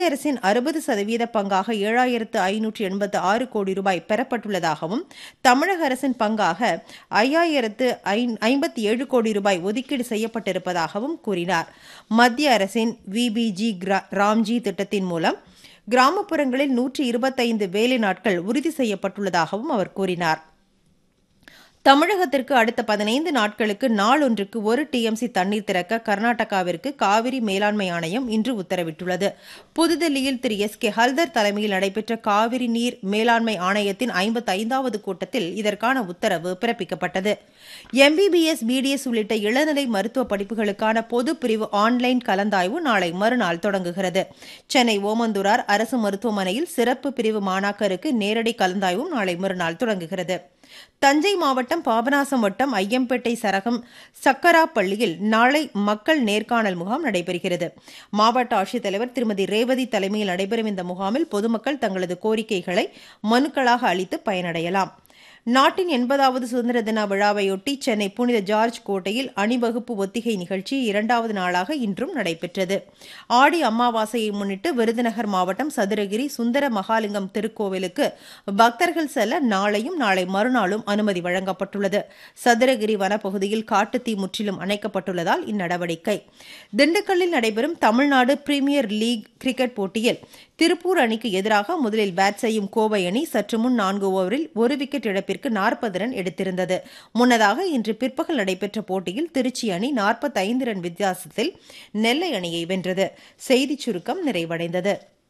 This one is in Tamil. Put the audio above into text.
அரசின் அறுபது சதவீத பங்காக ஏழாயிரத்து ஐநூற்று எண்பத்து ஆறு கோடி ரூபாய் பெறப்பட்டுள்ளதாகவும் தமிழக அரசின் பங்காக ஐயாயிரத்து ஐம்பத்தி ஏழு கோடி ரூபாய் ஒதுக்கீடு செய்யப்பட்டிருப்பதாகவும் கூறினார் மத்திய அரசின் விபிஜி ராம்ஜி திட்டத்தின் மூலம் கிராமப்புறங்களில் நூற்றி இருபத்தைந்து வேலை நாட்கள் உறுதி செய்யப்பட்டுள்ளதாகவும் அவர் கூறினார் தமிழகத்திற்கு அடுத்த பதினைந்து நாட்களுக்கு நாளொன்றுக்கு ஒரு டிஎம்சி தண்ணீர் திறக்க கர்நாடகாவிற்கு காவிரி மேலாண்மை ஆணையம் இன்று உத்தரவிட்டுள்ளது புதுதில்லியில் திரு எஸ் கே ஹல்தர் தலைமையில் நடைபெற்ற காவிரி நீர் மேலாண்மை ஆணையத்தின் ஐம்பத்தைந்தாவது கூட்டத்தில் இதற்கான உத்தரவு பிறப்பிக்கப்பட்டது எம்பிபிஎஸ் பிடிஎஸ் உள்ளிட்ட இளநிலை மருத்துவ படிப்புகளுக்கான பொது பிரிவு ஆன்லைன் கலந்தாய்வு நாளை மறுநாள் தொடங்குகிறது சென்னை ஓமந்தூரார் அரசு மருத்துவமனையில் சிறப்பு பிரிவு மாணாக்கருக்கு நேரடி கலந்தாய்வும் நாளை மறுநாள் தொடங்குகிறது தஞ்சை மாவட்டம் பாபநாசம் வட்டம் ஐயம்பேட்டை சரகம் சக்கரா பள்ளியில் நாளை மக்கள் நேர்காணல் முகாம் நடைபெறுகிறது மாவட்ட ஆட்சித்தலைவர் திருமதி ரேவதி தலைமையில் நடைபெறும் இந்த முகாமில் பொதுமக்கள் தங்களது கோரிக்கைகளை மனுக்களாக அளித்து பயனடையலாம் நாட்டின் எண்பதாவது சுதந்திர தின விழாவையொட்டி சென்னை புனித ஜார்ஜ் கோட்டையில் அணிவகுப்பு ஒத்திகை நிகழ்ச்சி இரண்டாவது நாளாக இன்றும் நடைபெற்றது ஆடி அமாவாசையை முன்னிட்டு விருதுநகர் மாவட்டம் சதுரகிரி சுந்தர மகாலிங்கம் திருக்கோவிலுக்கு பக்தர்கள் செல்ல நாளையும் நாளை மறுநாளும் அனுமதி வழங்கப்பட்டுள்ளது சதுரகிரி வனப்பகுதியில் காட்டுத்தீ முற்றிலும் அணைக்கப்பட்டுள்ளதால் இந்நடவடிக்கை திண்டுக்கல்லில் நடைபெறும் தமிழ்நாடு பிரீமியர் லீக் கிரிக்கெட் போட்டியில் திருப்பூர் அணிக்கு எதிராக முதலில் பேட் செய்யும் கோவை அணி சற்று முன் நான்கு ஓவரில் ஒரு விக்கெட் இழப்பிற்கு நாற்பது ரன் எடுத்திருந்தது முன்னதாக இன்று பிற்பகல் நடைபெற்ற போட்டியில் திருச்சி அணி நாற்பத்தைந்து ரன் வித்தியாசத்தில் நெல்லை அணியை வென்றது செய்திச் சுருக்கம் நிறைவடைந்தது